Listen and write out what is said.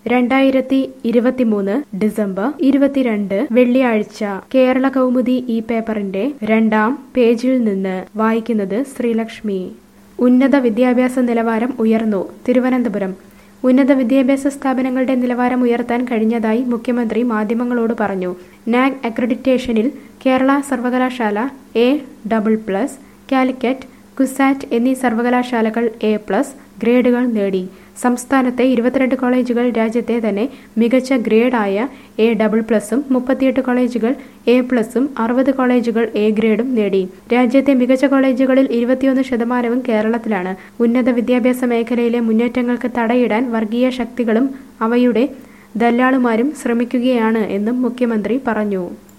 രണ്ടായിരത്തി ഇരുപത്തിമൂന്ന് ഡിസംബർ ഇരുപത്തിരണ്ട് വെള്ളിയാഴ്ച കേരള കൗമുദി ഈ പേപ്പറിന്റെ രണ്ടാം പേജിൽ നിന്ന് വായിക്കുന്നത് ശ്രീലക്ഷ്മി ഉന്നത വിദ്യാഭ്യാസ നിലവാരം ഉയർന്നു തിരുവനന്തപുരം ഉന്നത വിദ്യാഭ്യാസ സ്ഥാപനങ്ങളുടെ നിലവാരം ഉയർത്താൻ കഴിഞ്ഞതായി മുഖ്യമന്ത്രി മാധ്യമങ്ങളോട് പറഞ്ഞു നാഗ് അക്രഡിറ്റേഷനിൽ കേരള സർവകലാശാല A double plus Calicut CUSAT എന്നീ സർവകലാശാലകൾ എ പ്ലസ് ഗ്രേഡുകൾ നേടി സംസ്ഥാനത്തെ ഇരുപത്തിരണ്ട് കോളേജുകൾ രാജ്യത്തെ തന്നെ മികച്ച ഗ്രേഡായ എ ഡബിൾ പ്ലസും മുപ്പത്തിയെട്ട് കോളേജുകൾ എ പ്ലസും അറുപത് കോളേജുകൾ എ ഗ്രേഡും നേടി രാജ്യത്തെ മികച്ച കോളേജുകളിൽ ഇരുപത്തിയൊന്ന് ശതമാനവും കേരളത്തിലാണ് ഉന്നത വിദ്യാഭ്യാസ മേഖലയിലെ മുന്നേറ്റങ്ങൾക്ക് തടയിടാൻ വർഗീയ ശക്തികളും അവയുടെ ദല്ലാളുമാരും ശ്രമിക്കുകയാണ് എന്നും മുഖ്യമന്ത്രി പറഞ്ഞു